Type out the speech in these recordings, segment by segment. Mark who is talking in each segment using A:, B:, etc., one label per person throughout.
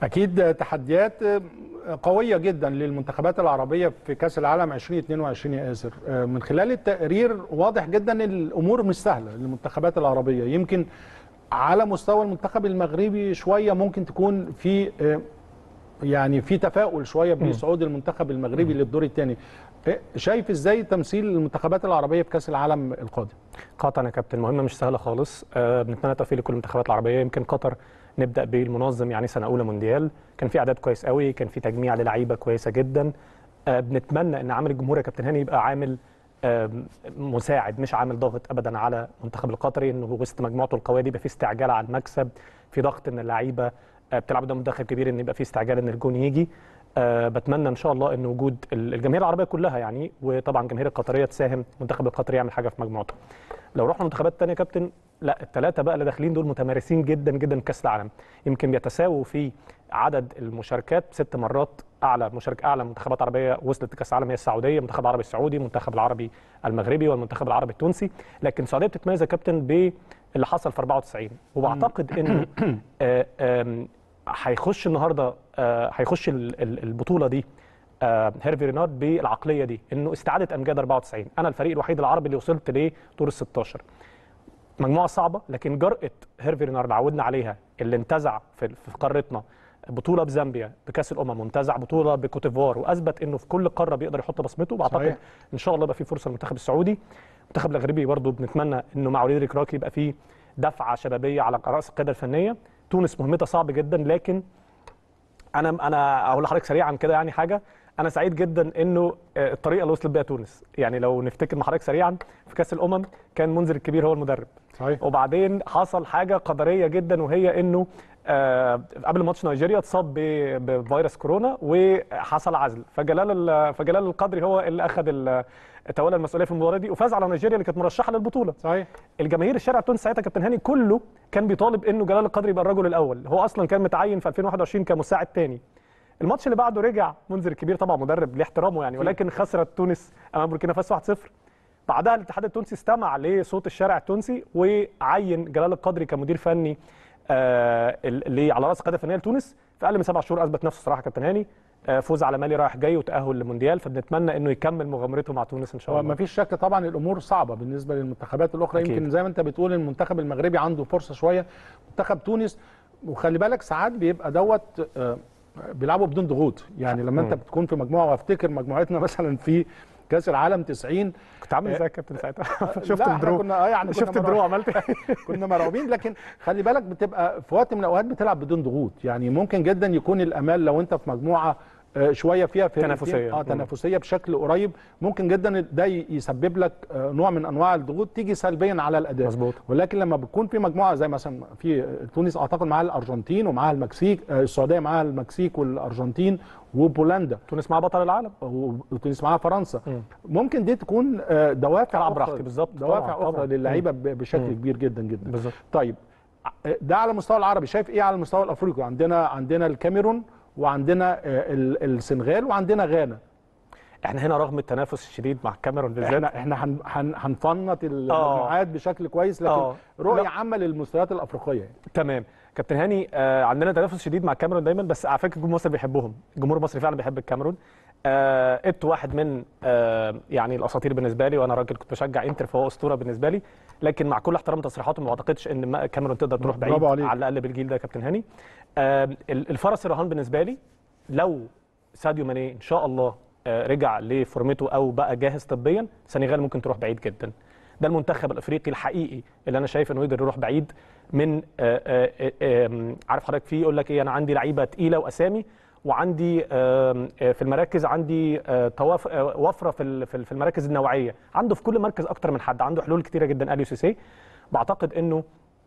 A: اكيد تحديات قويه جدا للمنتخبات العربيه في كاس العالم 2022 يا ياسر من خلال التقرير واضح جدا ان الامور مش سهله للمنتخبات العربيه يمكن على مستوى المنتخب المغربي شويه ممكن تكون في يعني في تفاؤل شويه بصعود المنتخب المغربي للدور الثاني شايف ازاي تمثيل المنتخبات العربيه في كاس العالم القادم
B: قطر يا كابتن مهمه مش سهله خالص أه بنتمنى التوفيق لكل المنتخبات العربيه يمكن قطر نبدا بالمنظم يعني سنه اولى مونديال كان في اعداد كويس قوي كان في تجميع للعيبه كويسه جدا أه بنتمنى ان عامل الجمهور يا كابتن هاني يبقى عامل أه مساعد مش عامل ضاغط ابدا على المنتخب القطري انه وسط مجموعته القويه دي يبقى في استعجال على المكسب في ضغط ان اللعيبه بتلعب قدام منتخب كبير ان يبقى في استعجال ان الجون يجي أه بتمنى ان شاء الله ان وجود الجماهير العربيه كلها يعني وطبعا الجماهير القطريه تساهم المنتخب القطري يعمل حاجه في مجموعته لو رحنا منتخبات ثانيه كابتن لا الثلاثه بقى اللي داخلين دول متمارسين جدا جدا في كاس العالم يمكن بيتساووا في عدد المشاركات ست مرات اعلى مشارك اعلى منتخبات عربيه وصلت لكاس العالم هي السعوديه المنتخب العربي السعودي المنتخب العربي المغربي والمنتخب العربي التونسي لكن السعوديه بتتميز يا كابتن باللي حصل في 94 وبعتقد انه هيخش النهارده هيخش البطوله دي هيرفي رينارد بالعقليه دي انه استعاده امجاد 94 انا الفريق الوحيد العربي اللي وصلت لدور ال 16 مجموعه صعبه لكن جرأه هيرفي رينارد عودنا عليها اللي انتزع في, في قارتنا بطوله بزامبيا بكاس الامم وانتزع بطوله بكوتيفوار واثبت انه في كل قاره بيقدر يحط بصمته بعتقد ان شاء الله يبقى في فرصه للمنتخب السعودي المنتخب المغربي برضه بنتمنى انه مع وليد ركراكي يبقى في دفعه شبابيه على راس القياده الفنيه تونس مهمتها صعب جدا لكن انا انا اقول لحضرتك سريعا كده يعني حاجه انا سعيد جدا انه الطريقه اللي وصلت بيها تونس يعني لو نفتكر مع حضرتك سريعا في كاس الامم كان منذر الكبير هو المدرب
A: صحيح
B: وبعدين حصل حاجه قدريه جدا وهي انه آه قبل ماتش نيجيريا اتصاب بفيروس كورونا وحصل عزل فجلال فجلال القدري هو اللي اخذ تولى المسؤوليه في المباراه دي وفاز على نيجيريا اللي كانت مرشحه للبطوله
A: صحيح
B: الجماهير الشارع التونسي ساعتها كابتن هاني كله كان بيطالب انه جلال القدري يبقى الرجل الاول هو اصلا كان متعين في 2021 كمساعد ثاني الماتش اللي بعده رجع منذر الكبير طبعا مدرب ليه احترامه يعني ولكن خسرت تونس امام بوركينا فاسو 1-0 بعدها الاتحاد التونسي استمع لصوت الشارع التونسي وعين جلال القدري كمدير فني آه اللي على راس القياده الفنيه لتونس في اقل من سبع شهور اثبت نفسه صراحه كابتن هاني آه فوز على مالي رايح جاي وتاهل للمونديال فبنتمنى انه يكمل مغامرته مع تونس ان شاء الله
A: ما فيش شك طبعا الامور صعبه بالنسبه للمنتخبات الاخرى أكيد. يمكن زي ما انت بتقول المنتخب المغربي عنده فرصه شويه منتخب تونس وخلي بالك ساعات بيبقى دوت آه بيلعبوا بدون ضغوط يعني لما انت بتكون في مجموعه وافتكر مجموعتنا مثلا في كاس العالم 90
B: كنت عامل ازاي يا كابتن ساعتها شفت
A: لا
B: الدرو
A: كنا اه يعني
B: شفت الدرو عملت
A: كنا مرعوبين لكن خلي بالك بتبقى في وقت من الاوقات بتلعب بدون ضغوط يعني ممكن جدا يكون الامال لو انت في مجموعه شويه فيها في
B: تنافسيه
A: اه تنافسيه بشكل قريب ممكن جدا ده يسبب لك نوع من انواع الضغوط تيجي سلبيا على الاداء
B: مظبوط
A: ولكن لما بتكون في مجموعه زي مثلا في تونس اعتقد معاها الارجنتين ومعاها المكسيك السعوديه معاها المكسيك والارجنتين وبولندا
B: تونس معاها بطل العالم
A: وتونس معاها فرنسا م. ممكن دي تكون دوافع
B: تلعب براحتي بالظبط
A: دوافع طبعًا. اخرى للعيبه بشكل م. كبير جدا جدا
B: بالظبط
A: طيب ده على المستوى العربي شايف ايه على المستوى الافريقي عندنا عندنا الكاميرون وعندنا السنغال وعندنا غانا
B: احنا هنا رغم التنافس الشديد مع الكاميرون بالذات
A: احنا احنا هنفنط المجموعات بشكل كويس لكن أوه. رؤيه عامه للمستويات الافريقيه يعني.
B: تمام كابتن هاني آه عندنا تنافس شديد مع الكاميرون دايما بس على فكره الجمهور المصري بيحبهم الجمهور المصري فعلا بيحب الكاميرون آه ات واحد من آه يعني الاساطير بالنسبه لي وانا راجل كنت بشجع انتر فهو اسطوره بالنسبه لي لكن مع كل احترام تصريحاته ما اعتقدش ان الكاميرون تقدر تروح بعيد على الاقل بالجيل ده يا كابتن هاني آه الفرس الرهان بالنسبه لي لو ساديو ماني ان شاء الله آه رجع لفورمته او بقى جاهز طبيا السنغال ممكن تروح بعيد جدا ده المنتخب الافريقي الحقيقي اللي انا شايف انه يقدر يروح بعيد من آآ آآ عارف حضرتك فيه يقول لك ايه انا عندي لعيبه تقيله واسامي وعندي في المراكز عندي وفره في في المراكز النوعيه عنده في كل مركز اكتر من حد عنده حلول كتيره جدا اليو سيسي بعتقد انه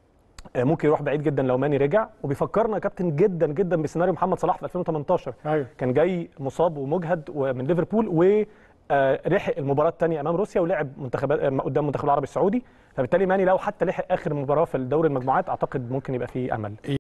B: ممكن يروح بعيد جدا لو ماني رجع وبيفكرنا كابتن جدا جدا بسيناريو محمد صلاح في 2018
A: أيوه.
B: كان جاي مصاب ومجهد من ليفربول و لحق المباراه الثانيه امام روسيا ولعب منتخبات قدام المنتخب العربي السعودي فبالتالي ماني لو حتى لحق اخر مباراه في الدوري المجموعات اعتقد ممكن يبقى فيه امل